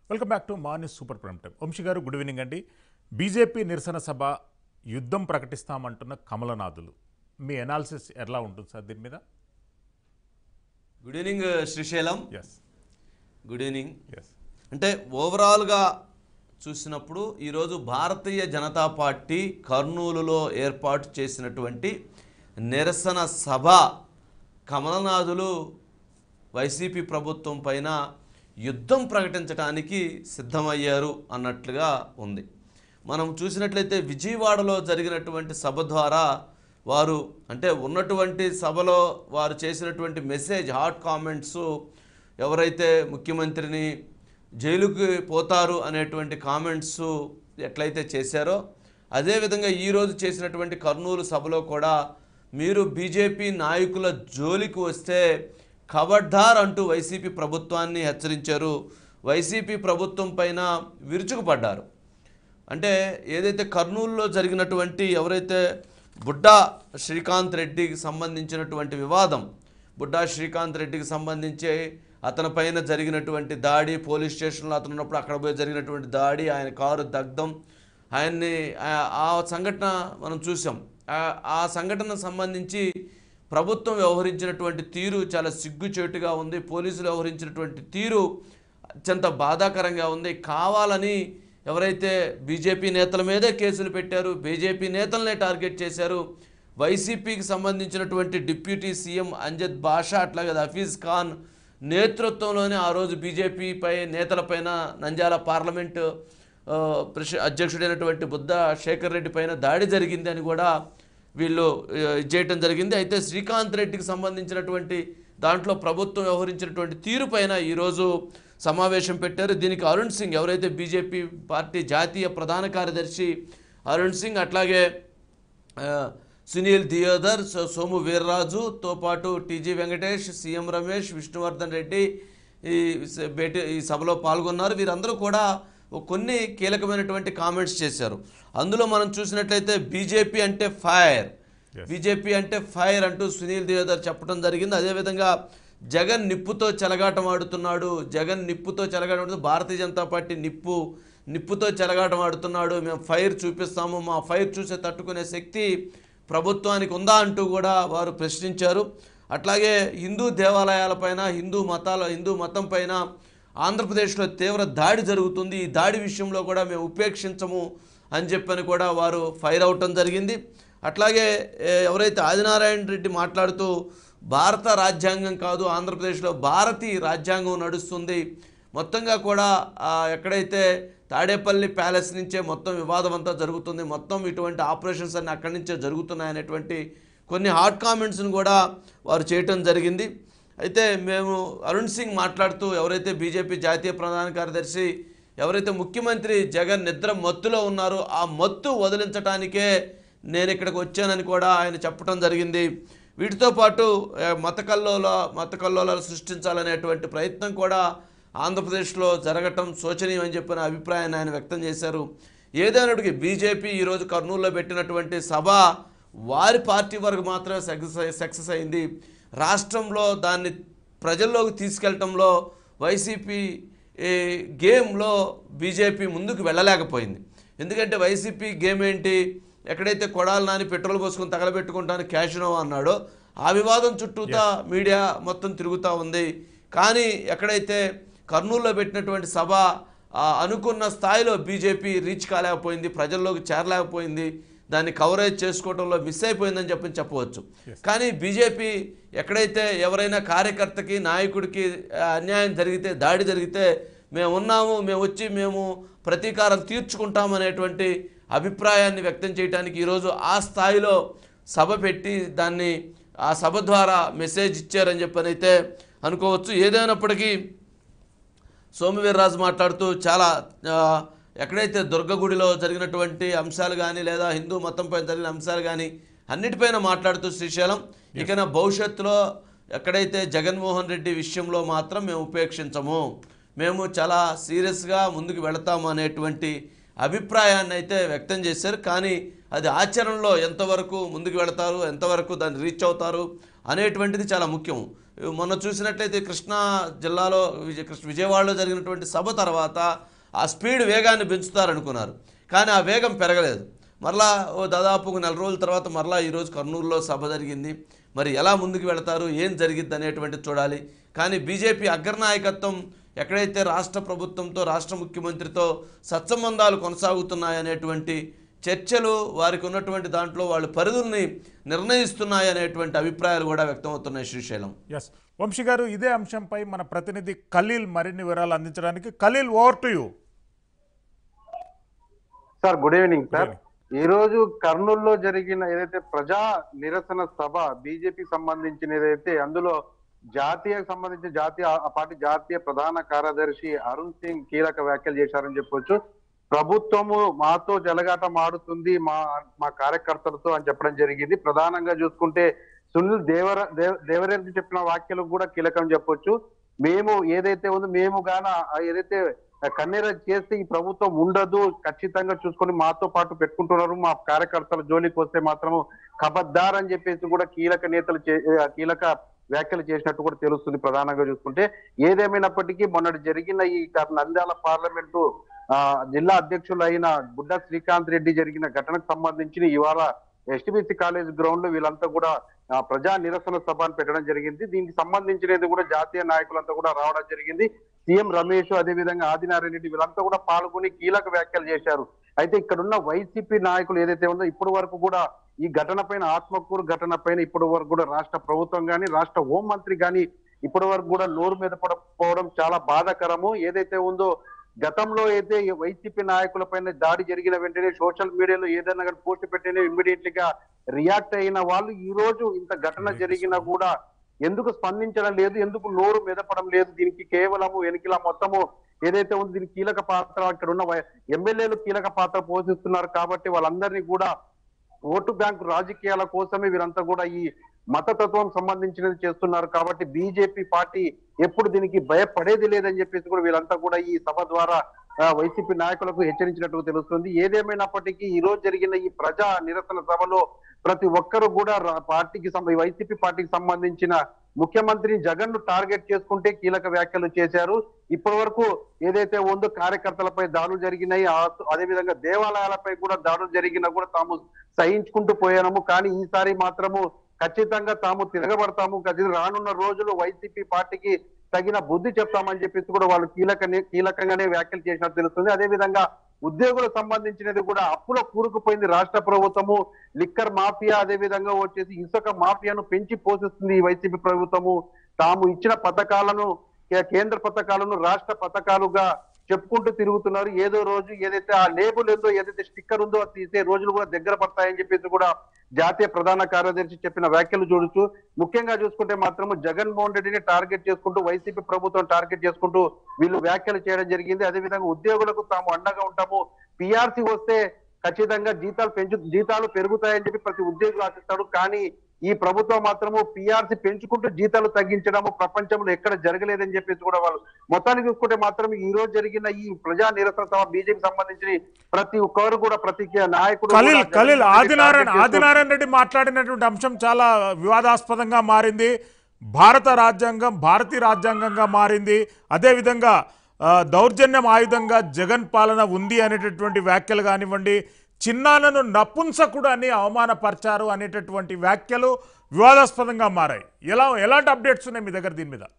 welcome back to morning super prime time Vamshi garu good evening అండి BJP నిరసన సభ యుద్ధం ప్రకటిస్తామంటున్న కమలనాథులు మీ అనాలిసిస్ ఎలా ఉంటుంది సార్ దీని మీద good evening Srisailam yes good evening yes అంటే ఓవరాల్గా చూసినప్పుడు ఈరోజు భారతీయ జనతా పార్టీ కర్నూలులో ఏర్పాటు చేసినటువంటి నిరసన సభ కమలనాథులు వైసీపీ ప్రభుత్వం పైన యుద్ధం ప్రకటించడానికి సిద్ధమయ్యారు అన్నట్లుగా ఉంది మనం చూసినట్లయితే విజయవాడలో జరిగినటువంటి సభ ద్వారా వారు అంటే ఉన్నటువంటి సభలో వారు చేసినటువంటి మెసేజ్ హాట్ కామెంట్స్ ఎవరైతే ముఖ్యమంత్రిని జైలుకి పోతారు అనేటువంటి కామెంట్స్ ఎట్లయితే చేశారో అదేవిధంగా ఈరోజు చేసినటువంటి కర్నూలు సభలో కూడా మీరు బీజేపీ నాయకుల జోలికి వస్తే ఖబర్దార్ అంటూ వైసీపీ ప్రభుత్వాన్ని హెచ్చరించారు వైసీపీ ప్రభుత్వం పైన విరుచుకుపడ్డారు అంటే ఏదైతే కర్నూలులో జరిగినటువంటి ఎవరైతే బుడ్డా శ్రీకాంత్ రెడ్డికి సంబంధించినటువంటి వివాదం బుడ్డా శ్రీకాంత్ రెడ్డికి సంబంధించి అతని పైన జరిగినటువంటి దాడి పోలీస్ స్టేషన్లో అతను ఉన్నప్పుడు అక్కడ పోయి జరిగినటువంటి దాడి ఆయన కారు దగ్ధం ఆయన్ని ఆ- ఆ సంఘటన మనం చూసాం ఆ- ఆ సంఘటన సంబంధించి ప్రభుత్వం వ్యవహరించినటువంటి తీరు చాలా సిగ్గుచేటుగా ఉంది పోలీసులు వ్యవహరించినటువంటి తీరు అత్యంత బాధాకరంగా ఉంది కావాలని ఎవరైతే బీజేపీ నేతల మీదే కేసులు పెట్టారు బీజేపీ నేతలనే టార్గెట్ చేశారు వైసీపీకి సంబంధించినటువంటి డిప్యూటీ సీఎం అంజద్ బాషా అట్లాగే హఫీజ్ ఖాన్ నేతృత్వంలోనే ఆ రోజు బీజేపీపై నేతలపైన నంద్యాల పార్లమెంటు ఆ, ప్రెసి అధ్యక్షుడైనటువంటి బుద్ధ శేఖర్ రెడ్డి పైన దాడి జరిగింది అని కూడా వీళ్ళు ఆ, ఇది చేయటం జరిగింది అయితే శ్రీకాంత్ రెడ్డికి సంబంధించినటువంటి దాంట్లో ప్రభుత్వం వ్యవహరించినటువంటి తీరు పైన ఈరోజు సమావేశం పెట్టారు దీనికి అరుణ్ సింగ్ ఎవరైతే బీజేపీ పార్టీ జాతీయ ప్రధాన కార్యదర్శి అరుణ్ సింగ్ అట్లాగే ఆ, సునీల్ దియోదర్ సో- సోము వీర్రాజుతో పాటు టీజీ వెంకటేష్ సీఎం రమేష్ విష్ణువర్ధన్ రెడ్డి ఈ స- భేటీ ఈ సభలో పాల్గొన్నారు వీరందరూ కూడా ఓ కొన్ని కీలకమైనటువంటి కామెంట్స్ చేశారు అందులో మనం చూసినట్లయితే బీజేపీ అంటే ఫైర్ బీజేపీ అంటే ఫైర్ అంటూ సునీల్ దియోదర్ చెప్పడం జరిగింది అదేవిధంగా జగన్ నిప్పుతో చెలగాటం ఆడుతున్నాడు జగన్ నిప్పుతో చెలగాటం ఆడుతూ భారతీయ జనతా పార్టీ నిప్పు నిప్పుతో చెలగాటం ఆడుతున్నాడు మేము ఫైర్ చూపిస్తాము మా ఫైర్ చూసే తట్టుకునే శక్తి ప్రభుత్వానికి ఉందా అంటూ కూడా వారు ప్రశ్నించారు అట్లాగే హిందూ దేవాలయాలపైన హిందూ మతాల హిందూ మతం పైన ఆంధ్రప్రదేశ్లో తీవ్ర దాడి జరుగుతుంది ఈ దాడి విషయంలో కూడా మేము ఉపేక్షించము అని చెప్పని కూడా వారు ఫైర్ అవటం జరిగింది అట్లాగే ఏ, ఎవరైతే ఆదినారాయణ రెడ్డి మాట్లాడుతూ భారత రాజ్యాంగం కాదు ఆంధ్రప్రదేశ్లో భారతీయ రాజ్యాంగం నడుస్తుంది మొత్తంగా కూడా ఆ, ఎక్కడైతే తాడేపల్లి ప్యాలెస్ నుంచే మొత్తం వివాదం అంతా జరుగుతుంది మొత్తం ఇటువంటి ఆపరేషన్స్ అన్ని అక్కడి నుంచే జరుగుతున్నాయనేటువంటి కొన్ని హాట్ కామెంట్స్ని కూడా వారు చేయటం జరిగింది అయితే మేము అరుణ్ సింగ్ మాట్లాడుతూ ఎవరైతే బీజేపీ జాతీయ ప్రధాన కార్యదర్శి ఎవరైతే ముఖ్యమంత్రి జగన్ నిద్ర మత్తులో ఉన్నారో ఆ మత్తు వదిలించడానికే నేను ఇక్కడికి వచ్చానని కూడా ఆయన చెప్పడం జరిగింది వీటితో పాటు ఆ, మత కల్లోల మత కల్లోలాలు సృష్టించాలనేటువంటి ప్రయత్నం కూడా ఆంధ్రప్రదేశ్లో జరగటం శోచనీయం అని చెప్పిన అభిప్రాయాన్ని ఆయన వ్యక్తం చేశారు ఏదైనటికి బీజేపీ ఈరోజు కర్నూలులో పెట్టినటువంటి సభ వారి పార్టీ వరకు మాత్రమే సక్సెస్ సక్సెస్ అయింది రాష్ట్రంలో దాన్ని ప్రజల్లోకి తీసుకెళ్లటంలో వైసీపీ ఈ గేమ్లో బీజేపీ ముందుకు వెళ్ళలేకపోయింది ఎందుకంటే వైసీపీ గేమ్ ఏంటి ఎక్కడైతే కొడాలి నాని పెట్రోల్ పోసుకొని తగలబెట్టుకుంటాను క్యాషినో అన్నాడో ఆ వివాదం చుట్టూతా మీడియా మొత్తం తిరుగుతూ ఉంది కానీ ఎక్కడైతే కర్నూలులో పెట్టినటువంటి సభ ఆ, అనుకున్న స్థాయిలో బీజేపీ రీచ్ కాలేకపోయింది ప్రజల్లోకి చేరలేకపోయింది దాన్ని కవరేజ్ చేసుకోవడంలో మిస్ అయిపోయిందని చెప్పని చెప్పవచ్చు కానీ బీజేపీ ఎక్కడైతే ఎవరైనా కార్యకర్తకి నాయకుడికి ఆ, అన్యాయం జరిగితే దాడి జరిగితే మేము ఉన్నాము మేము వచ్చి మేము ప్రతీకారం తీర్చుకుంటామనేటువంటి అభిప్రాయాన్ని వ్యక్తం చేయడానికి ఈరోజు ఆ స్థాయిలో సభ పెట్టి దాన్ని ఆ సభ ద్వారా మెసేజ్ ఇచ్చారని చెప్పని అయితే అనుకోవచ్చు ఏదైనప్పటికీ సోమవీర్రాజు మాట్లాడుతూ చాలా ఆ, ఎక్కడైతే దుర్గగుడిలో జరిగినటువంటి అంశాలు కానీ లేదా హిందూ మతంపై జరిగిన అంశాలు కానీ అన్నిటిపైన మాట్లాడుతూ శ్రీశైలం ఇకన భవిష్యత్తులో ఎక్కడైతే జగన్మోహన్ రెడ్డి విషయంలో మాత్రం మేము ఉపేక్షించము మేము చాలా సీరియస్గా ముందుకు వెళతాము అనేటువంటి అభిప్రాయాన్ని అయితే వ్యక్తం చేశారు కానీ అది ఆచరణలో ఎంతవరకు ముందుకు వెళతారు ఎంతవరకు దాన్ని రీచ్ అవుతారు అనేటువంటిది చాలా ముఖ్యం మొన్న చూసినట్లయితే కృష్ణా జిల్లాలో విజయ కృష్ణ విజయవాడలో జరిగినటువంటి సభ తర్వాత ఆ స్పీడ్ వేగాన్ని పెంచుతారనుకున్నారు కానీ ఆ వేగం పెరగలేదు మరలా ఓ దాదాపు ఒక నెల రోజుల తర్వాత మరలా ఈరోజు కర్నూలులో సభ జరిగింది మరి ఎలా ముందుకు వెళతారు ఏం జరిగిద్ది అనేటువంటిది చూడాలి కానీ బీజేపీ అగ్రనాయకత్వం ఎక్కడైతే రాష్ట్ర ప్రభుత్వంతో రాష్ట్ర ముఖ్యమంత్రితో సత్సంబంధాలు కొనసాగుతున్నాయనేటువంటి చర్చలు వారికి ఉన్నటువంటి దాంట్లో వాళ్ళు పరిధుల్ని నిర్ణయిస్తున్నాయనేటువంటి అభిప్రాయాలు కూడా వ్యక్తమవుతున్నాయి శ్రీశైలం ఎస్ వంశీ గారు ఇదే అంశంపై మన ప్రతినిధి ఖలీల్ మరిన్ని వివరాలు అందించడానికి Khalil over to you sir good evening sir ఈ రోజు కర్నూలులో జరిగిన ఏదైతే ప్రజా నిరసన సభ బీజేపీ సంబంధించిన ఏదైతే అందులో జాతీయ సంబంధించిన జాతీయ ఆ పార్టీ జాతీయ ప్రధాన కార్యదర్శి అరుణ్ సింగ్ కీలక వ్యాఖ్యలు చేశారని చెప్పొచ్చు ప్రభుత్వము మాతో జలగాటం ఆడుతుంది మా మా కార్యకర్తలతో అని చెప్పడం జరిగింది ప్రధానంగా చూసుకుంటే సునీల్ దేవర దేవ- దేవరేంద్ర చెప్పిన వ్యాఖ్యలు కూడా కీలకం చెప్పొచ్చు మేము ఏదైతే ఉందో మేము గాన ఆ ఏదైతే కన్నీర చేస్తే ఈ ప్రభుత్వం ఉండదు ఖచ్చితంగా చూసుకొని మాతో పాటు పెట్టుకుంటున్నారు మా కార్యకర్తల జోలికి వస్తే మాత్రము ఖబర్దార్ అని చెప్పేసి కూడా కీలక నేతలు చే- ఆ, కీలక వ్యాఖ్యలు చేసినట్టు కూడా తెలుస్తుంది ప్రధానంగా చూసుకుంటే ఏదేమైనప్పటికీ మొన్నటి జరిగిన ఈ క- నంద్యాల పార్లమెంటు ఆ జిల్లా అధ్యక్షులు అయిన బుడ్డ శ్రీకాంత్ రెడ్డి జరిగిన ఘటనకు సంబంధించి ఇవాళ ఎస్టిబిసి కాలేజ్ గ్రౌండ్ లో వీళ్ళంతా కూడా ఆ, ప్రజా నిరసన సభను పెట్టడం జరిగింది దీనికి సంబంధించినది కూడా జాతీయ నాయకులంతా కూడా రావడం జరిగింది సీఎం రమేష్ అదేవిధంగా ఆదినారాయణ రెడ్డి వీళ్ళంతా కూడా పాల్గొని కీలక వ్యాఖ్యలు చేశారు అయితే ఇక్కడున్న వైసీపీ నాయకులు ఏదైతే ఉందో ఇప్పటి వరకు కూడా ఈ ఘటన పైన ఆత్మకూరు ఘటన పైన ఇప్పటి వరకు కూడా రాష్ట్ర ప్రభుత్వం గాని రాష్ట్ర హోం మంత్రి గాని ఇప్పటి వరకు కూడా నోరు మీద పడకపోవడం చాలా బాధాకరము ఏదైతే ఉందో గతంలో అయితే ఈ వైసీపీ నాయకుల పైన దాడి జరిగిన వెంటనే సోషల్ మీడియాలో ఏదైనా కానీ పోస్ట్ పెట్టిన ఇమ్మీడియట్లీ గా రియాక్ట్ అయిన వాళ్ళు ఈ రోజు ఇంత ఘటన జరిగినా కూడా ఎందుకు స్పందించడం లేదు ఎందుకు నోరు మెదపడం లేదు దీనికి కేవలము వెనుకలా మొత్తము ఏదైతే ఉంది దీనికి కీలక పాత్ర ఇక్కడ ఉన్న వై- ఎమ్మెల్యేలు కీలక పాత్ర పోషిస్తున్నారు కాబట్టి వాళ్ళందరినీ కూడా ఓటు బ్యాంకు రాజకీయాల కోసమే వీరంతా కూడా ఈ మతతత్వం సంబంధించినది చేస్తున్నారు కాబట్టి బీజేపీ పార్టీ ఎప్పుడు దీనికి భయపడేది లేదని చెప్పేసి కూడా వీళ్ళంతా కూడా ఈ సభ ద్వారా ఆ, వైసీపీ నాయకులకు హెచ్చరించినట్టు తెలుస్తుంది ఏదేమైనప్పటికీ ఈ రోజు జరిగిన ఈ ప్రజా నిరసన సభలో ప్రతి ఒక్కరు కూడా రా- పార్టీకి సంబ- ఈ వైసీపీ పార్టీకి సంబంధించిన ముఖ్యమంత్రి జగన్ ను టార్గెట్ చేసుకుంటే కీలక వ్యాఖ్యలు చేశారు ఇప్పటి వరకు ఏదైతే ఉందో కార్యకర్తలపై దాడులు జరిగినాయి ఆ- అదేవిధంగా దేవాలయాలపై కూడా దాడులు జరిగినా కూడా తాము సహించుకుంటూ పోయాము కానీ ఈసారి మాత్రము ఖచ్చితంగా తాము తిరగబడతాము ఖచ్చితంగా రానున్న రోజులు వైసీపీ పార్టీకి తగిన బుద్ధి చెప్తామని చెప్పేసి కూడా వాళ్ళు కీలక కీలకంగానే వ్యాఖ్యలు చేసినట్టు తెలుస్తుంది అదే విధంగా ఉద్యోగులకు సంబంధించినది కూడా అప్పులో కూరుకుపోయింది రాష్ట్ర ప్రభుత్వము లిక్కర్ మాఫియా అదే విధంగా వచ్చేసి ఇసుక మాఫియాను పెంచి పోషిస్తుంది ఈ వైసీపీ ప్రభుత్వము తాము ఇచ్చిన పథకాలను కే- కేంద్ర పథకాలను రాష్ట్ర పథకాలుగా చెప్పుకుంటూ తిరుగుతున్నారు ఏదో రోజు ఏదైతే ఆ లేబుల్ ఉందో ఏదైతే స్టిక్కర్ ఉందో అది తీసే రోజులు కూడా దగ్గర పడతాయని చెప్పేసి కూడా జాతీయ ప్రధాన కార్యదర్శి చెప్పిన వ్యాఖ్యలు చూడొచ్చు ముఖ్యంగా చూసుకుంటే మాత్రం జగన్మోహన్ రెడ్డిని టార్గెట్ చేసుకుంటూ వైసీపీ ప్రభుత్వం టార్గెట్ చేసుకుంటూ వీళ్ళు వ్యాఖ్యలు చేయడం జరిగింది అదేవిధంగా ఉద్యోగులకు తాము అండగా ఉంటాము పిఆర్సీ వస్తే ఖచ్చితంగా జీతాలు పెంచు జీతాలు పెరుగుతాయని చెప్పి ప్రతి ఉద్యోగి ఆశిస్తాడు కానీ ఈ ప్రభుత్వం మాత్రము పిఆర్సీ పెంచుకుంటూ జీతాలు తగ్గించడము ప్రపంచంలో ఎక్కడ జరగలేదని చెప్పేసి కూడా వాళ్ళు మొత్తానికి చూసుకుంటే మాత్రం ఈ రోజు జరిగిన ఈ ప్రజా నిరసన సభ బీజేపీ సంబంధించి ప్రతి ఒక్కరు కూడా ప్రతి నాయకుడు కూడా ఖలీల్ ఖలీల్ జగన్మోహన్ రెడ్డి ఆదినారాయణ టార్గెట్ చేస్తూ- ఆదినారాయణ రెడ్డి మాట్లాడినటువంటి అంశం చాలా వివాదాస్పదంగా మారింది భారత రాజ్యాంగం భారతీయ రాజ్యాంగంగా మారింది అదేవిధంగా ఆ, దౌర్జన్యం ఆయుధంగా జగన్ పాలన ఉంది అనేటటువంటి వ్యాఖ్యలు కానివ్వండి చిన్నాలను నపుంసకుడు అని అవమానపరిచారు అనేటటువంటి వ్యాఖ్యలు వివాదాస్పదంగా మారాయి ఎలా ఎలాంటి అప్డేట్స్ ఉన్నాయి మీ దగ్గర దీని మీద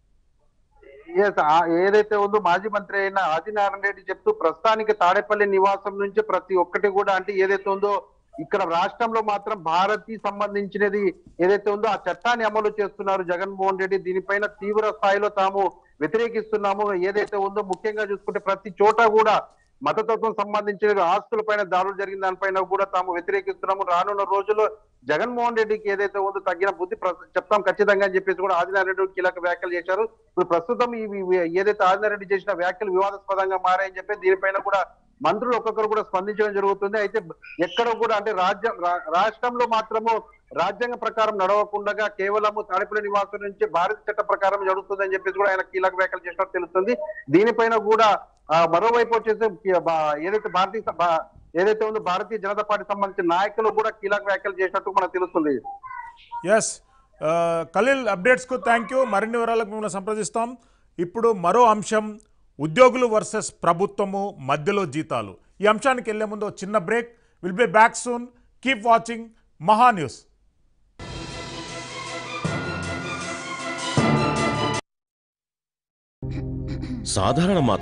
Yes, ఆ ఏదైతే ఉందో మాజీ మంత్రి అయిన ఆదినారాయణ రెడ్డి చెప్తూ ప్రస్తుతానికి తాడేపల్లి నివాసం నుంచి ప్రతి ఒక్కటి కూడా అంటే ఏదైతే ఉందో ఇక్కడ రాష్ట్రంలో మాత్రం భారత్ సంబంధించినది ఏదైతే ఉందో ఆ చట్టాన్ని అమలు చేస్తున్నారు జగన్మోహన్ రెడ్డి దీనిపైన తీవ్ర స్థాయిలో తాము వ్యతిరేకిస్తున్నాము ఏదైతే ఉందో ముఖ్యంగా చూసుకుంటే ప్రతి చోట కూడా మతతత్వం సంబంధించిన ఆస్తుల పైన దాడులు జరిగిన దానిపైన కూడా తాము వ్యతిరేకిస్తున్నాము రానున్న రోజుల్లో జగన్మోహన్ రెడ్డికి ఏదైతే ఉందో తగిన బుద్ధి ప్ర- చెప్తాం ఖచ్చితంగా అని చెప్పేసి కూడా ఆదినారాయణ రెడ్డి కీలక వ్యాఖ్యలు చేశారు ఇప్పుడు ప్రస్తుతం ఈ ఈ- ఏదైతే ఆదినారాయణ రెడ్డి చేసిన వ్యాఖ్యలు వివాదాస్పదంగా మారాయని చెప్పి దీనిపైన కూడా మంత్రులు ఒక్కొక్కరు కూడా స్పందించడం జరుగుతుంది అయితే ఎక్కడ కూడా అంటే రాజ్యం రా- రాష్ట్రంలో మాత్రము రాజ్యాంగ ప్రకారం నడవకుండా కేవలము తాడిపల్లి నివాసం నుంచి భారత చట్ట ప్రకారం జరుగుతుందని చెప్పేసి కూడా ఆయన కీలక వ్యాఖ్యలు చేసినట్టు తెలుస్తుంది దీనిపైన కూడా ఆ, మరోవైపు వచ్చేసి కి- బా- ఏదైతే భారతీయ స- బా- ఏదైతే ఉందో భారతీయ జనతా పార్టీ సంబంధించిన నాయకులు కూడా కీలక వ్యాఖ్యలు చేసినట్టు మనకు తెలుస్తుంది ఎస్ ఆ, ఖలీల్ అప్డేట్స్కు థ్యాంక్ యూ మరిన్ని వివరాలకు మిమ్మల్ని సంప్రదిస్తాం ఇప్పుడు మరో అంశం ఉద్యోగులు వర్సెస్ ప్రభుత్వము మధ్యలో జీతాలు ఈ అంశానికి వెళ్లే ముందు ఒక చిన్న break will be back soon keep watching Maha news సాధారణ మా